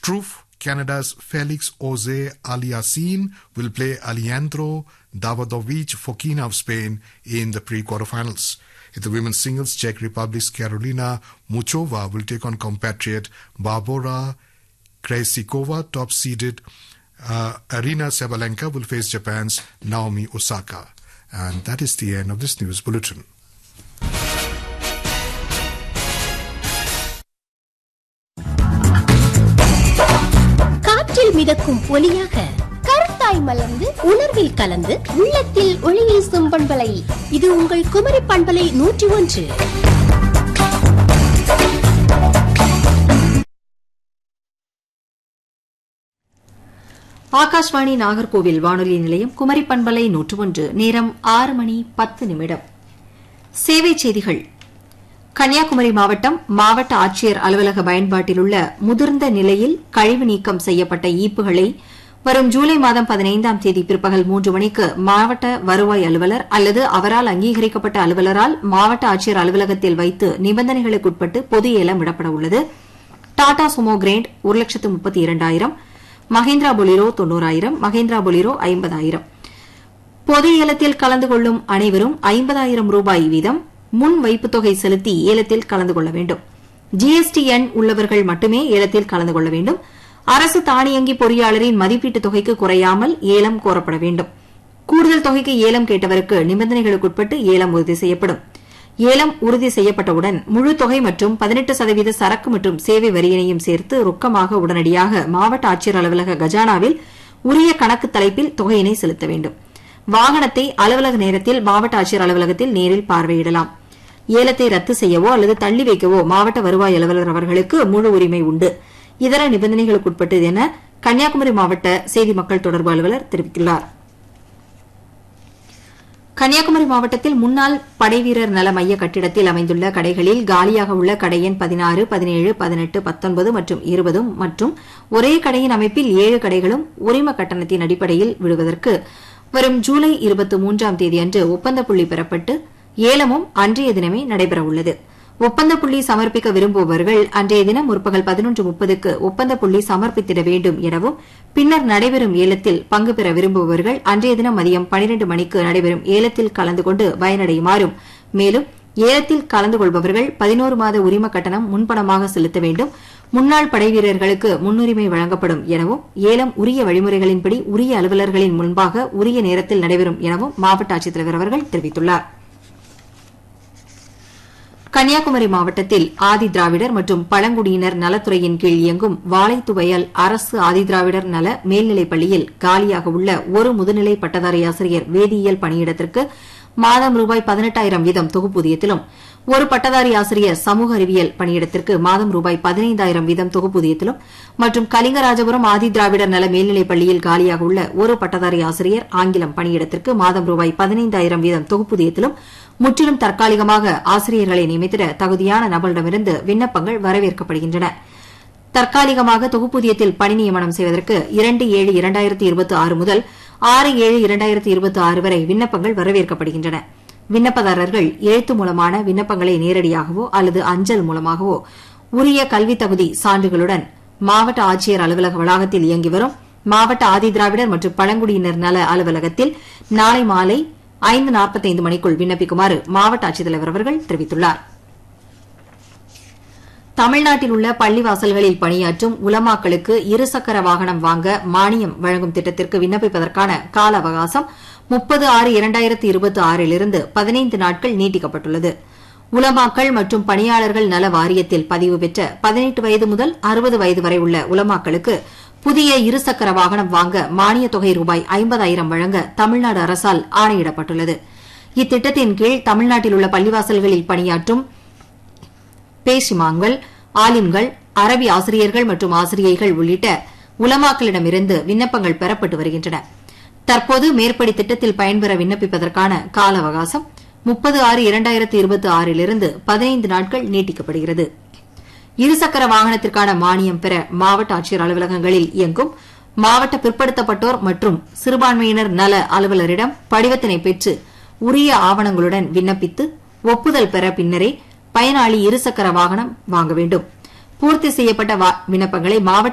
Struff, Canada's Felix Oze Aliassime will play Alejandro Davidovic Fokina of Spain in the pre-quarterfinals. In the women's singles, Czech Republic's Carolina Muchova will take on compatriot Barbara Krejcikova, top-seeded uh, Arina Sabalenka will face Japan's Naomi Osaka. And that is the end of this news bulletin. காற்றில் மிதக்கும் ஒலியாக கருத்தாய் மலர்ந்து உணர்வில் கலந்து உள்ளத்தில் ஒளி வீசும் பண்பலை இது உங்கள் குமரி பண்பலை நூற்றி ஒன்று ஆகாஷ்வாணி நாகர்கோவில் வானொலி நிலையம் குமரி பண்பலை நூற்று ஒன்று நேரம் ஆறு மணி பத்து நிமிடம் சேவை செய்திகள் கன்னியாகுமரி மாவட்டம் மாவட்ட ஆட்சியர் அலுவலக பயன்பாட்டில் உள்ள முதிர்ந்த நிலையில் கழிவு நீக்கம் செய்யப்பட்ட ஈப்புகளை வரும் ஜூலை மாதம் பதினைந்தாம் தேதி பிற்பகல் மூன்று மணிக்கு மாவட்ட வருவாய் அலுவலர் அல்லது அவரால் அங்கீகரிக்கப்பட்ட அலுவலரால் மாவட்ட ஆட்சியர் அலுவலகத்தில் வைத்து நிபந்தனைகளுக்குட்பட்டு பொது ஏலம் விடப்பட உள்ளது டாடா சுமோ கிரேண்ட் ஒரு லட்சத்து முப்பத்தி இரண்டாயிரம் மகேந்திரா பொலிரோ தொன்னூறாயிரம் மகேந்திரா பொலிரோ ஐம்பதாயிரம் பொது ஏலத்தில் கலந்து கொள்ளும் அனைவரும் ஐம்பதாயிரம் ரூபாய் வீதம் முன் வைப்புத் தொகை செலுத்தி ஏலத்தில் கலந்து கொள்ள வேண்டும் ஜிஎஸ்டி எண் உள்ளவர்கள் மட்டுமே ஏலத்தில் கலந்து கொள்ள வேண்டும் அரசு தானியங்கி பொறியாளரின் மதிப்பீட்டுத் தொகைக்கு குறையாமல் ஏலம் கோரப்பட வேண்டும் கூடுதல் தொகைக்கு ஏலம் கேட்டவருக்கு நிபந்தனைகளுக்குட்பட்டு ஏலம் உறுதி செய்யப்படும் ஏலம் உறுதி செய்யப்பட்டவுடன் முழு தொகை மற்றும் பதினெட்டு சதவீத சரக்கு மற்றும் சேவை வரியினையும் சேர்த்து ரொக்கமாக உடனடியாக மாவட்ட ஆட்சியர் அலுவலக கஜானாவில் உரிய கணக்கு தலைப்பில் தொகையினை செலுத்த வேண்டும் வாகனத்தை அலுவலக நேரத்தில் மாவட்ட ஆட்சியர் அலுவலகத்தில் நேரில் பார்வையிடலாம் ஏலத்தை ரத்து செய்யவோ அல்லது தள்ளி வைக்கவோ மாவட்ட வருவாய் அலுவலர் அவர்களுக்கு முழு உரிமை உண்டு இதர நிபந்தனைகளுக்குட்பட்டது என கன்னியாகுமரி மாவட்ட செய்தி மக்கள் தொடர்பு அலுவலர் தெரிவித்துள்ளார் கன்னியாகுமரி மாவட்டத்தில் முன்னாள் படைவீரர் நல மைய கட்டிடத்தில் அமைந்துள்ள கடைகளில் காலியாக உள்ள கடை எண் பதினாறு பதினேழு பதினெட்டு பத்தொன்பது மற்றும் இருபதும் மற்றும் ஒரே கடையின் அமைப்பில் ஏழு கடைகளும் உரிம கட்டணத்தின் அடிப்படையில் விடுவதற்கு வரும் ஜூலை இருபத்தி மூன்றாம் தேதியன்று ஒப்பந்த புள்ளி பெறப்பட்டு ஏலமும் அன்றைய தினமே நடைபெறவுள்ளது ஒப்பந்த புள்ளி சமர்ப்பிக்க விரும்புபவர்கள் அன்றைய தினம் முற்பகல் பதினொன்று முப்பதுக்கு ஒப்பந்த புள்ளி சமர்ப்பித்திட வேண்டும் எனவும் பின்னர் நடைபெறும் ஏலத்தில் பங்கு பெற விரும்புபவர்கள் அன்றைய தினம் மதியம் பனிரண்டு மணிக்கு நடைபெறும் ஏலத்தில் கலந்து கொண்டு பயனடையுமாறும் மேலும் ஏலத்தில் கலந்து கொள்பவர்கள் பதினோரு மாத உரிம கட்டணம் முன்பணமாக செலுத்த வேண்டும் முன்னாள் படைவீரர்களுக்கு முன்னுரிமை வழங்கப்படும் எனவும் ஏலம் உரிய வழிமுறைகளின்படி உரிய அலுவலர்களின் முன்பாக உரிய நேரத்தில் நடைபெறும் எனவும் மாவட்ட ஆட்சித்தலைவர் அவர்கள் தெரிவித்துள்ளார் கன்னியாகுமரி மாவட்டத்தில் ஆதி திராவிடர் மற்றும் பழங்குடியினர் நலத்துறையின் கீழ் இயங்கும் வாழைத்துவயல் அரசு ஆதிதிராவிடர் நல மேல்நிலைப் பள்ளியில் காலியாக உள்ள ஒரு முதுநிலை பட்டதாரி ஆசிரியர் வேதியியல் பணியிடத்திற்கு மாதம் ரூபாய் பதினெட்டாயிரம் வீதம் தொகுப்பூதியத்திலும் ஒரு பட்டதாரி ஆசிரியர் சமூக அறிவியல் பணியிடத்திற்கு மாதம் ரூபாய் பதினைந்தாயிரம் வீதம் தொகுப்பூதியத்திலும் மற்றும் கலிங்கராஜபுரம் ஆதி திராவிடர் நல மேல்நிலைப் பள்ளியில் காலியாக உள்ள ஒரு பட்டதாரி ஆசிரியர் ஆங்கிலம் பணியிடத்திற்கு மாதம் ரூபாய் பதினைந்தாயிரம் வீதம் தொகுப்பூதியத்திலும் முற்றிலும் தற்காலிகமாக ஆசிரியர்களை நியமித்திட தகுதியான நபரிடமிருந்து விண்ணப்பங்கள் வரவேற்கப்படுகின்றன தற்காலிகமாக தொகுப்பூதியத்தில் பணி நியமனம் செய்வதற்கு இரண்டு ஏழு இரண்டாயிரத்தி இருபத்தி ஆறு முதல் ஆறு ஏழு இரண்டாயிரத்தி இருபத்தி ஆறு வரை விண்ணப்பங்கள் வரவேற்கப்படுகின்றன விண்ணப்பதாரர்கள் எழுத்து மூலமான விண்ணப்பங்களை நேரடியாகவோ அல்லது அஞ்சல் மூலமாகவோ உரிய கல்வி தகுதி சான்றுகளுடன் மாவட்ட ஆட்சியர் அலுவலக வளாகத்தில் இயங்கி வரும் மாவட்ட ஆதிதிராவிடர் மற்றும் பழங்குடியினர் நல அலுவலகத்தில் நாளை மாலை ஐந்து நாற்பத்தைந்து மணிக்குள் விண்ணப்பிக்குமாறு மாவட்ட ஆட்சித்தலைவர் அவர்கள் தெரிவித்துள்ளார் தமிழ்நாட்டில் உள்ள பள்ளிவாசல்களில் பணியாற்றும் உலமாக்களுக்கு இருசக்கர வாகனம் வாங்க மானியம் வழங்கும் திட்டத்திற்கு விண்ணப்பிப்பதற்கான கால அவகாசம் முப்பது ஆறு இரண்டாயிரத்தி இருபத்தி ஆறிலிருந்து பதினைந்து நாட்கள் நீட்டிக்கப்பட்டுள்ளது உலமாக்கள் மற்றும் பணியாளர்கள் நல வாரியத்தில் பதிவு பெற்ற பதினெட்டு வயது முதல் அறுபது வயது வரை உள்ள உலமாக்களுக்கு புதிய இருசக்கர வாகனம் வாங்க மானியத் தொகை ரூபாய் ஐம்பதாயிரம் வழங்க தமிழ்நாடு அரசால் ஆணையிடப்பட்டுள்ளது இத்திட்டத்தின் கீழ் தமிழ்நாட்டில் உள்ள பள்ளிவாசல்களில் பணியாற்றும் பேசிமான்கள் ஆலிம்கள் அரபி ஆசிரியர்கள் மற்றும் ஆசிரியைகள் உள்ளிட்ட உலமாக்களிடமிருந்து விண்ணப்பங்கள் பெறப்பட்டு வருகின்றன தற்போது மேற்படி திட்டத்தில் பயன்பெற விண்ணப்பிப்பதற்கான கால அவகாசம் முப்பது ஆறு இரண்டாயிரத்தி இருபத்தி ஆறிலிருந்து பதினைந்து நாட்கள் நீட்டிக்கப்படுகிறது இருசக்கர வாகனத்திற்கான மானியம் பெற மாவட்ட ஆட்சியர் அலுவலகங்களில் இயங்கும் மாவட்ட பிற்படுத்தப்பட்டோர் மற்றும் சிறுபான்மையினர் நல அலுவலரிடம் படிவத்தினை பெற்று உரிய ஆவணங்களுடன் விண்ணப்பித்து ஒப்புதல் பெற பின்னரே பயனாளி இருசக்கர வாகனம் வாங்க வேண்டும் பூர்த்தி செய்யப்பட்ட விண்ணப்பங்களை மாவட்ட